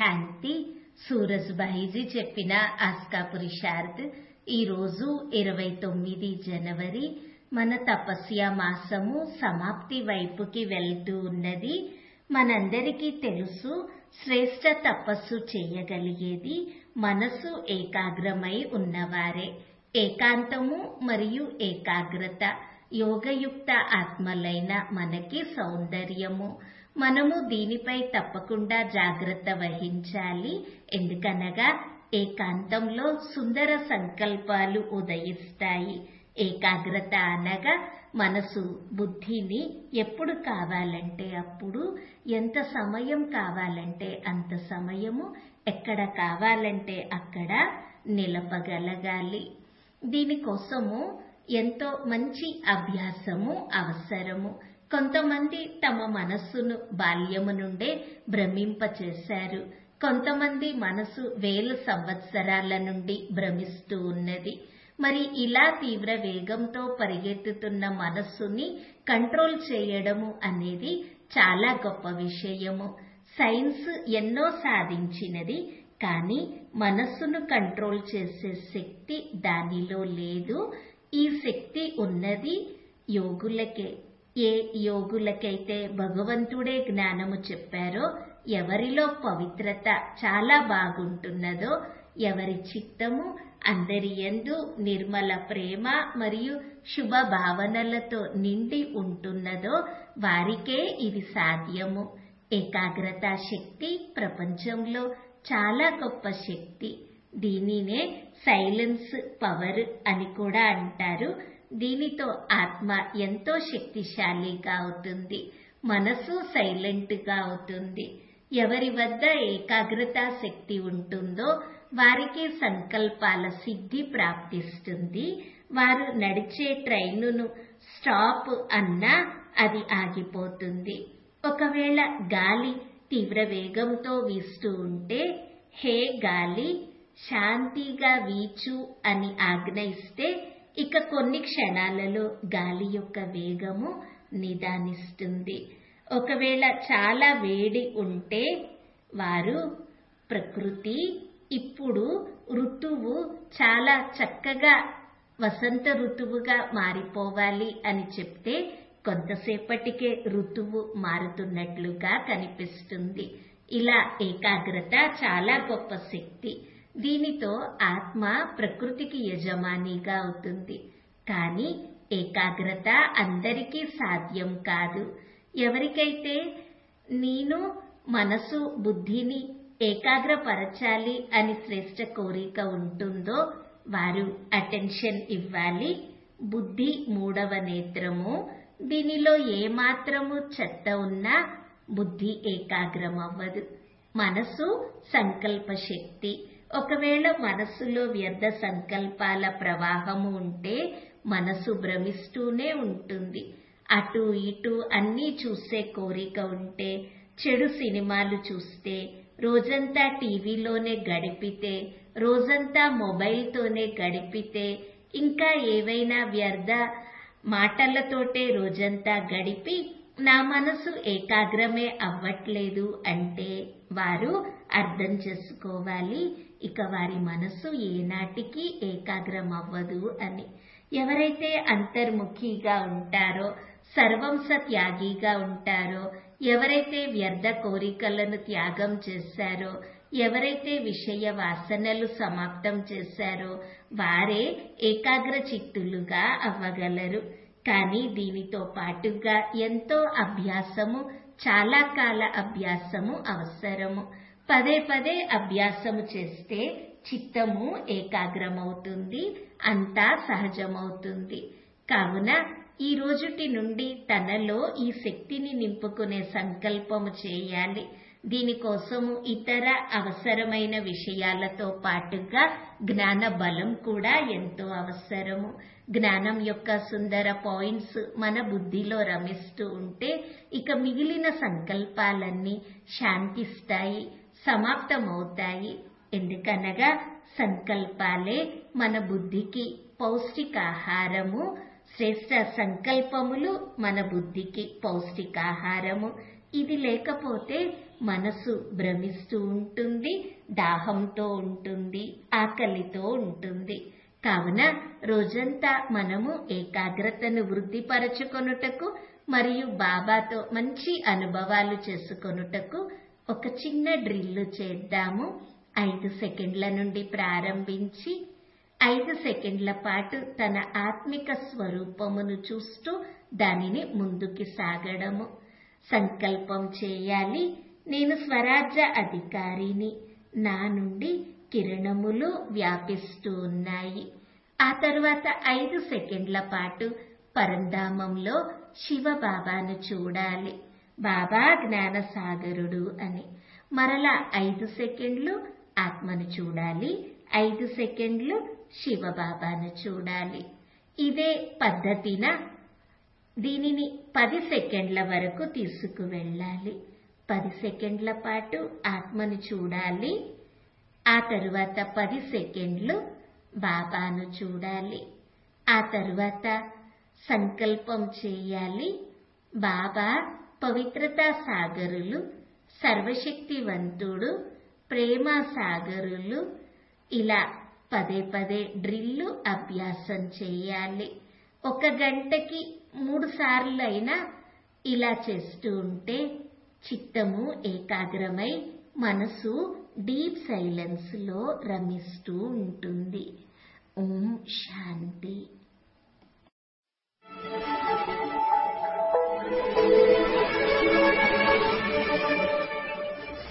శాంతి సూరజ్భాయిజీ చెప్పిన ఆస్కా పురుషార్థ్ ఈరోజు ఇరవై తొమ్మిది జనవరి మన తపస్య మాసము సమాప్తి వైపుకి వెళ్తూ ఉన్నది మనందరికీ తెలుసు శ్రేష్ట తపస్సు చేయగలిగేది మనసు ఏకాగ్రమై ఉన్నవారే ఏకాంతము మరియు ఏకాగ్రత యోగయుక్త ఆత్మలైన మనకి సౌందర్యము మనము దీనిపై తప్పకుండా జాగ్రత్త వహించాలి ఎందుకనగా ఏకాంతంలో సుందర సంకల్పాలు ఉదయిస్తాయి ఏకాగ్రత అనగా మనసు బుద్ధిని ఎప్పుడు కావాలంటే అప్పుడు ఎంత సమయం కావాలంటే అంత సమయము ఎక్కడ కావాలంటే అక్కడ నిలపగలగాలి దీనికోసము ఎంతో మంచి అభ్యాసము అవసరము కొంతమంది తమ మనస్సును బాల్యము నుండే భ్రమింపచేశారు కొంతమంది మనసు వేల సంవత్సరాల నుండి భ్రమిస్తూ ఉన్నది మరి ఇలా తీవ్ర వేగంతో పరిగెత్తుతున్న మనస్సుని కంట్రోల్ చేయడము అనేది చాలా గొప్ప విషయము సైన్స్ ఎన్నో సాధించినది కానీ మనస్సును కంట్రోల్ చేసే శక్తి దానిలో లేదు ఈ శక్తి ఉన్నది యోగులకే ఏ యోగులకైతే భగవంతుడే జ్ఞానము చెప్పారో ఎవరిలో పవిత్రత చాలా బాగుంటున్నదో ఎవరి చిత్తము అందరి ఎందు నిర్మల ప్రేమ మరియు శుభ భావనలతో నిండి ఉంటున్నదో వారికే ఇది సాధ్యము ఏకాగ్రత శక్తి ప్రపంచంలో చాలా గొప్ప శక్తి దీనినే సైలెన్స్ పవర్ అని కూడా అంటారు దీనితో ఆత్మ ఎంతో శక్తిశాలిగా అవుతుంది మనసు సైలెంట్ గా అవుతుంది ఎవరి వద్ద ఏకాగ్రత శక్తి ఉంటుందో వారికి సంకల్పాల సిద్ధి ప్రాప్తిస్తుంది వారు నడిచే ట్రైనును స్టాప్ అన్నా అది ఆగిపోతుంది ఒకవేళ గాలి తీవ్ర వేగంతో వీస్తూ ఉంటే హే గాలి శాంతిగా వీచు అని ఆజ్ఞ ఇస్తే ఇక కొన్ని క్షణాలలో గాలి యొక్క వేగము నిదానిస్తుంది ఒకవేళ చాలా వేడి ఉంటే వారు ప్రకృతి ఇప్పుడు ఋతువు చాలా చక్కగా వసంత ఋతువుగా మారిపోవాలి అని చెప్తే కొంతసేపటికే ఋతువు మారుతున్నట్లుగా కనిపిస్తుంది ఇలా ఏకాగ్రత చాలా గొప్ప శక్తి దీనితో ఆత్మ ప్రకృతికి యజమానిగా అవుతుంది కానీ ఏకాగ్రత అందరికీ సాధ్యం కాదు ఎవరికైతే నేను మనసు బుద్ధిని ఏకాగ్రపరచాలి అని శ్రేష్ట కోరిక ఉంటుందో వారు అటెన్షన్ ఇవ్వాలి బుద్ధి మూడవ నేత్రము దీనిలో ఏమాత్రము చెత్త ఉన్నా బుద్ధి ఏకాగ్రం అవ్వదు మనసు సంకల్ప శక్తి ఒకవేళ మనస్సులో వ్యర్థ సంకల్పాల ప్రవాహము ఉంటే మనసు భ్రమిస్తూనే ఉంటుంది అటు ఇటు అన్నీ చూసే కోరిక ఉంటే చెడు సినిమాలు చూస్తే రోజంతా టీవీలోనే గడిపితే రోజంతా మొబైల్తోనే గడిపితే ఇంకా ఏవైనా వ్యర్థ మాటలతోటే రోజంతా గడిపి నా మనసు ఏకాగ్రమే అవ్వట్లేదు అంటే వారు అర్థం చేసుకోవాలి ఇక వారి మనసు ఏనాటికి ఏకాగ్రం అవ్వదు అని ఎవరైతే అంతర్ముఖిగా ఉంటారో సర్వంస త్యాగిగా ఉంటారో ఎవరైతే వ్యర్థ కోరికలను త్యాగం చేశారో ఎవరైతే విషయ వాసనలు సమాప్తం చేశారో వారే ఏకాగ్ర చిత్తులుగా అవ్వగలరు కానీ దీనితో పాటుగా ఎంతో అభ్యాసము చాలా కాల అభ్యాసము అవసరము పదే పదే అభ్యాసము చేస్తే చిత్తము ఏకాగ్రమవుతుంది అంతా సహజమవుతుంది కావున ఈ రోజుటి నుండి తనలో ఈ శక్తిని నింపుకునే సంకల్పము చేయాలి దీనికోసము ఇతర అవసరమైన విషయాలతో పాటుగా జ్ఞాన బలం కూడా ఎంతో అవసరము జ్ఞానం యొక్క సుందర పాయింట్స్ మన బుద్ధిలో రమిస్తూ ఉంటే ఇక మిగిలిన సంకల్పాలన్నీ శాంతిస్తాయి సమాప్తమవుతాయి ఎందుకనగా సంకల్పాలే మన బుద్ధికి పౌష్టికాహారము శ్రేష్ట సంకల్పములు మన బుద్ధికి పౌష్టికాహారము ఇది లేకపోతే మనసు భ్రమిస్తూ ఉంటుంది దాహంతో ఉంటుంది ఆకలితో ఉంటుంది కావున రోజంతా మనము ఏకాగ్రతను వృద్ధిపరచుకొనుటకు మరియు బాబాతో మంచి అనుభవాలు చేసుకొనుటకు ఒక చిన్న డ్రిల్లు చేద్దాము ఐదు సెకండ్ల నుండి ప్రారంభించి ఐదు సెకండ్ల పాటు తన ఆత్మిక స్వరూపమును చూస్తూ దానిని ముందుకి సాగడము సంకల్పం చేయాలి నేను స్వరాజ్య అధికారిని నా నుండి కిరణములు వ్యాపిస్తూ ఉన్నాయి ఆ తర్వాత ఐదు సెకండ్ల పాటు పరంధామంలో శివ బాబాను చూడాలి బాబా జ్ఞాన సాగరుడు అని మరలా ఐదు సెకండ్లు ఆత్మను చూడాలి ఐదు సెకండ్లు శివబాబాను చూడాలి ఇదే పద్ధతిన దీనిని పది సెకండ్ల వరకు తీసుకువెళ్ళాలి పది సెకండ్ల పాటు ఆత్మను చూడాలి ఆ తరువాత పది సెకండ్లు బాబాను చూడాలి ఆ తరువాత సంకల్పం చేయాలి బాబా పవిత్రతా సాగరులు సర్వశక్తివంతుడు ప్రేమ సాగరులు ఇలా పదే పదే డ్రిల్లు అభ్యాసం చేయాలి ఒక గంటకి మూడు సార్లు అయినా ఇలా చేస్తూ ఉంటే చిత్తము ఏకాగ్రమై మనసు డీప్ సైలెన్స్ లో రమిస్తూ ఉంటుంది ఓం శాంతి